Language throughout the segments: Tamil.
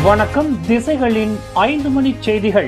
வணக்கம் திசைகளின் ஐந்து மணி செய்திகள்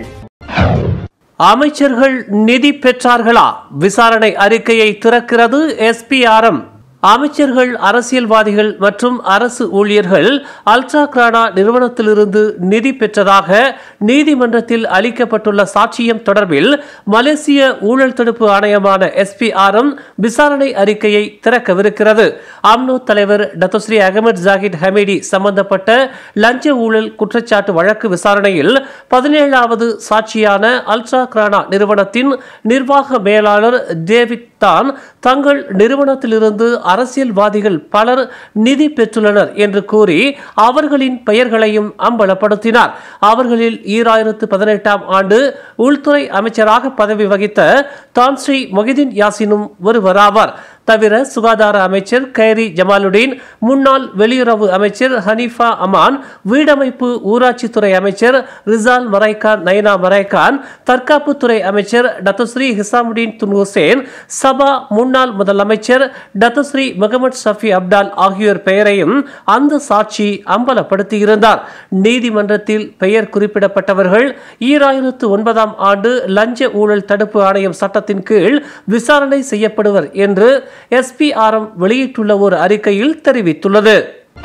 அமைச்சர்கள் நிதி பெற்றார்களா விசாரணை அறிக்கையை திறக்கிறது எஸ்பிஆர்எம் அமைச்சர்கள் அரசியல்வாதிகள் மற்றும் அரசு ஊழியர்கள் அல்ட்ரா கிரானா நிறுவனத்திலிருந்து நிதி பெற்றதாக நீதிமன்றத்தில் அளிக்கப்பட்டுள்ள சாட்சியம் தொடர்பில் மலேசிய ஊழல் தடுப்பு ஆணையமான எஸ்பிஆர்எம் விசாரணை அறிக்கையை திறக்கவிருக்கிறது அம்னோ தலைவர் டத்தோஸ்ரீ அகமது ஜாகித் ஹமீடி சம்பந்தப்பட்ட லஞ்ச ஊழல் குற்றச்சாட்டு வழக்கு விசாரணையில் பதினேழாவது சாட்சியான அல்ட்ரா கிரானா நிறுவனத்தின் நிர்வாக மேலாளர் டேவிட் தான் தங்கள் நிறுவனத்திலிருந்து அரசியல்வாதிகள் பலர் நிதி பெற்றுள்ளனர் என்று கூறி அவர்களின் பெயர்களையும் அம்பலப்படுத்தினார் அவர்களில் ஈராயிரத்து பதினெட்டாம் ஆண்டு உள்துறை அமைச்சராக பதவி வகித்த தான் ஸ்ரீ மொஹிதீன் யாசினும் ஒருவராவார் தவிர சுகாதார அமைச்சர் கைரி ஜமாலுடீன் முன்னாள் வெளியுறவு அமைச்சர் ஹனீஃபா அமான் வீடமைப்பு ஊராட்சித்துறை அமைச்சர் ரிசால் மரைக்கான் நயனா மரைக்கான் தற்காப்புத்துறை அமைச்சர் Datuk Seri Hishammuddin Tun Hussein Sabah முன்னாள் முதலமைச்சர் டத்தஸ்ரீ முகமது ஷஃபி அப்டால் ஆகியோர் பெயரையும் அந்த சாட்சி அம்பலப்படுத்தியிருந்தார் நீதிமன்றத்தில் பெயர் குறிப்பிடப்பட்டவர்கள் ஈராயிரத்து ஒன்பதாம் ஆண்டு லஞ்ச ஊழல் தடுப்பு ஆணையம் சட்டத்தின் கீழ் விசாரணை செய்யப்படுவர் என்று எஸ்பிஆர்எம் வெளியிட்டுள்ள ஒரு அறிக்கையில் தெரிவித்துள்ளது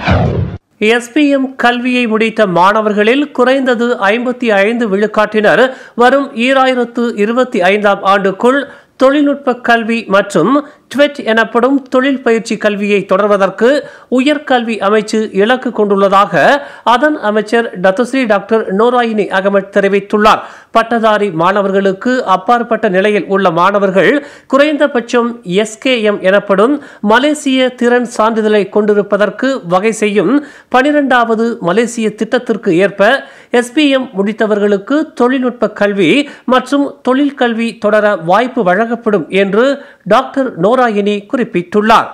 எஸ்பிஎம் கல்வியை முடித்த மாணவர்களில் குறைந்தது ஐம்பத்தி ஐந்து விழுக்காட்டினர் வரும் ஈராயிரத்து இருபத்தி ஐந்தாம் ஆண்டுக்குள் தொழில்நுட்ப கல்வி மற்றும் ட்வெட் எனப்படும் தொழில் பயிற்சி கல்வியை தொடர்வதற்கு உயர்கல்வி அமைச்சு இலக்கு கொண்டுள்ளதாக அதன் அமைச்சர் டத்துஸ்ரீ டாக்டர் நோராயினி அகமட் தெரிவித்துள்ளார் பட்டதாரி மாணவர்களுக்கு அப்பாற்பட்ட நிலையில் உள்ள மாணவர்கள் குறைந்தபட்சம் எஸ்கேஎம் எனப்படும் மலேசிய திறன் சான்றிதழை கொண்டிருப்பதற்கு வகை செய்யும் பனிரெண்டாவது மலேசிய திட்டத்திற்கு ஏற்ப எஸ்பிஎம் முடித்தவர்களுக்கு தொழில்நுட்ப கல்வி மற்றும் தொழிற்கல்வி தொடர வாய்ப்பு வழங்கப்படும் என்று டாக்டர் நோராயினி குறிப்பிட்டுள்ளார்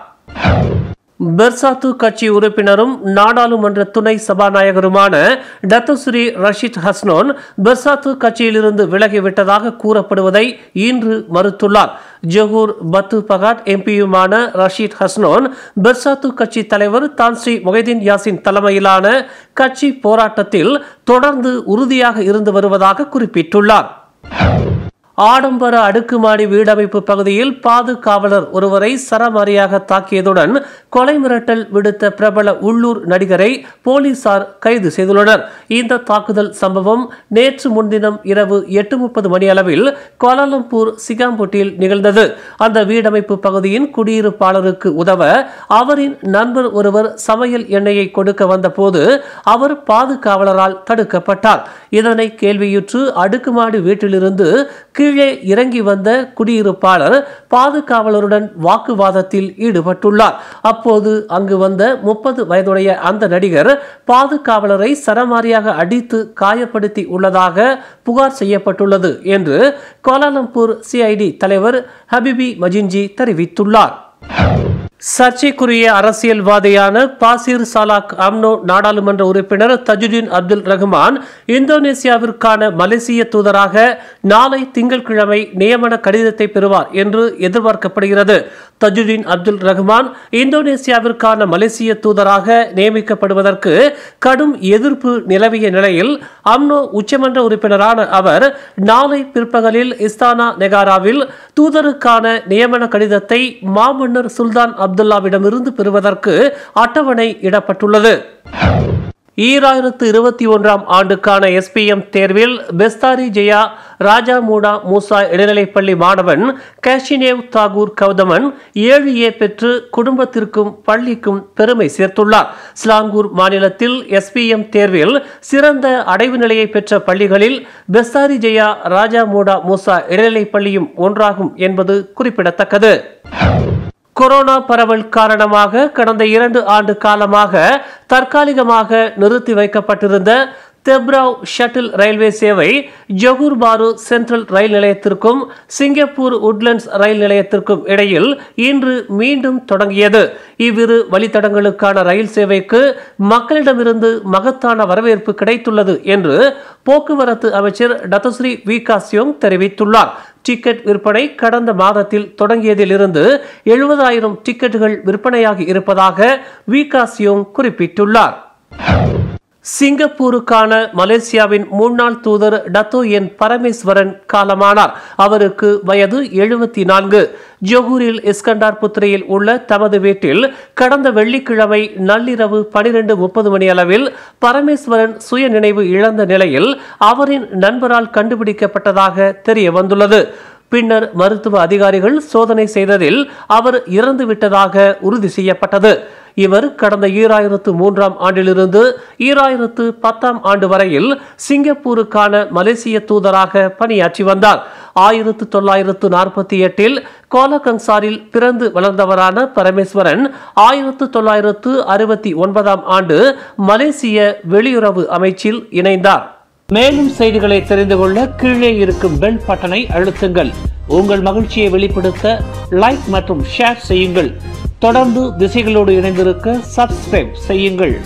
பெர்சாத்து கட்சி உறுப்பினரும் நாடாளுமன்ற துணை சபாநாயகருமான டத்துஸ்ரீ ரஷீத் ஹஸ்னோன் பெர்சாத்து கட்சியிலிருந்து விலகிவிட்டதாக கூறப்படுவதை இன்று மறுத்துள்ளார் ஜொஹூர் பத்து பகாட் எம்பியுமான ரஷீத் ஹஸ்னோன் பெர்சாத்து கட்சி தலைவர் தான்ஸ்ரீ மொஹிதீன் யாசின் தலைமையிலான கட்சி போராட்டத்தில் தொடர்ந்து உறுதியாக இருந்து வருவதாக குறிப்பிட்டுள்ளார் ஆடம்பர அடுக்குமாடி வீடமைப்பு பகுதியில் பாதுகாவலர் ஒருவரை சரமாரியாக தாக்கியதுடன் கொலை மிரட்டல் விடுத்த பிரபல உள்ளூர் நடிகரை போலீசார் கைது செய்துள்ளனர் இந்த தாக்குதல் சம்பவம் நேற்று முன்தினம் இரவு எட்டு முப்பது மணி அளவில் கோலாலம்பூர் சிகாம்பூட்டில் நிகழ்ந்தது அந்த வீடமைப்பு பகுதியின் குடியிருப்பாளருக்கு உதவ அவரின் நண்பர் ஒருவர் சமையல் எண்ணெயை கொடுக்க வந்தபோது அவர் பாதுகாவலரால் தடுக்கப்பட்டார் இதனை கேள்வியுற்று அடுக்குமாடி வீட்டிலிருந்து கீழே இறங்கி வந்த குடியிருப்பாளர் பாதுகாவலருடன் வாக்குவாதத்தில் ஈடுபட்டுள்ளார் அப்போது அங்கு வந்த முப்பது வயதுடைய அந்த நடிகர் பாதுகாவலரை சரமாரியாக அடித்து காயப்படுத்தி உள்ளதாக புகார் செய்யப்பட்டுள்ளது என்று கோலாலம்பூர் சிஐடி தலைவர் ஹபிபி மஜின்ஜி தெரிவித்துள்ளார் சர்ச்சைக்குரிய அரசியல்வாதியான பாசிர் சாலாக் அம்னோ நாடாளுமன்ற உறுப்பினர் தஜுதீன் அப்துல் ரஹ்மான் இந்தோனேசியாவிற்கான மலேசிய தூதராக நாளை திங்கட்கிழமை நியமன கடிதத்தை பெறுவார் என்று எதிர்பார்க்கப்படுகிறது தஜுதீன் அப்துல் ரஹ்மான் இந்தோனேசியாவிற்கான மலேசிய தூதராக நியமிக்கப்படுவதற்கு கடும் எதிர்ப்பு நிலவிய நிலையில் அம்னோ உச்சமன்ற உறுப்பினரான அவர் நாளை பிற்பகலில் இஸ்தானா நெகாராவில் தூதருக்கான நியமன கடிதத்தை மாமன்னர் சுல்தான் அப்துல்லாவிடமிருந்து பெறுவதற்கு அட்டவணை இடப்பட்டுள்ளது ஈராயிரத்து இருபத்தி ஒன்றாம் ஆண்டுக்கான எஸ்பிஎம் தேர்வில் பெஸ்தாரி ஜெயா ராஜா மூடா மூசா இடைநிலைப்பள்ளி மாணவன் கேஷினேவ் தாகூர் கௌதமன் ஏழு ஏ பெற்று குடும்பத்திற்கும் பள்ளிக்கும் பெருமை சேர்த்துள்ளார் ஸ்லாங்கூர் மாநிலத்தில் எஸ்பிஎம் தேர்வில் சிறந்த அடைவு நிலையை பெற்ற பள்ளிகளில் பெஸ்தாரி ஜெயா ராஜா மூடா மூசா இடைநிலைப்பள்ளியும் ஒன்றாகும் என்பது குறிப்பிடத்தக்கது கொரோனா பரவல் காரணமாக கடந்த இரண்டு ஆண்டு காலமாக தற்காலிகமாக நிறுத்தி வைக்கப்பட்டிருந்த தெப்ராவ் ஷட்டில் ரயில்வே சேவை ஜொகூர் பாரு சென்ட்ரல் ரயில் நிலையத்திற்கும் சிங்கப்பூர் உட்லண்ட்ஸ் ரயில் நிலையத்திற்கும் இடையில் இன்று மீண்டும் தொடங்கியது இவ்விரு வழித்தடங்களுக்கான ரயில் சேவைக்கு மக்களிடமிருந்து மகத்தான வரவேற்பு கிடைத்துள்ளது என்று போக்குவரத்து அமைச்சர் டத்தஸ்ரீ வி காசியோங் தெரிவித்துள்ளார் டிக்கெட் விற்பனை கடந்த மாதத்தில் தொடங்கியதிலிருந்து எழுபதாயிரம் டிக்கெட்டுகள் விற்பனையாகி இருப்பதாக வி காசியோங் குறிப்பிட்டுள்ளார் சிங்கப்பூருக்கான மலேசியாவின் முன்னாள் தூதர் டத்தோ என் பரமேஸ்வரன் காலமானார் அவருக்கு வயது எழுபத்தி நான்கு ஜொகூரில் இஸ்கண்டார் புத்திரையில் உள்ள தமது வீட்டில் கடந்த வெள்ளிக்கிழமை நள்ளிரவு பனிரெண்டு முப்பது மணி அளவில் பரமேஸ்வரன் சுய நினைவு இழந்த நிலையில் அவரின் நண்பரால் கண்டுபிடிக்கப்பட்டதாக தெரிய வந்துள்ளது பின்னர் மருத்துவ அதிகாரிகள் சோதனை செய்ததில் அவர் இறந்து விட்டதாக உறுதி செய்யப்பட்டது இவர் கடந்த ஈராயிரத்து மூன்றாம் ஆண்டிலிருந்து ஈராயிரத்து பத்தாம் ஆண்டு வரையில் சிங்கப்பூருக்கான மலேசிய தூதராக பணியாற்றி வந்தார் ஆயிரத்து தொள்ளாயிரத்து நாற்பத்தி எட்டில் கோலகங்சாரில் பிறந்து வளர்ந்தவரான பரமேஸ்வரன் ஆயிரத்து தொள்ளாயிரத்து அறுபத்தி ஒன்பதாம் ஆண்டு மலேசிய வெளியுறவு அமைச்சில் இணைந்தார் மேலும் செய்திகளை தெரிந்து கொள்ள கீழே இருக்கும் பெல் பட்டனை அழுத்துங்கள் உங்கள் மகிழ்ச்சியை வெளிப்படுத்த லைக் மற்றும் ஷேர் செய்யுங்கள் தொடர்ந்து திசைகளோடு இணைந்திருக்க சப்ஸ்கிரைப் செய்யுங்கள்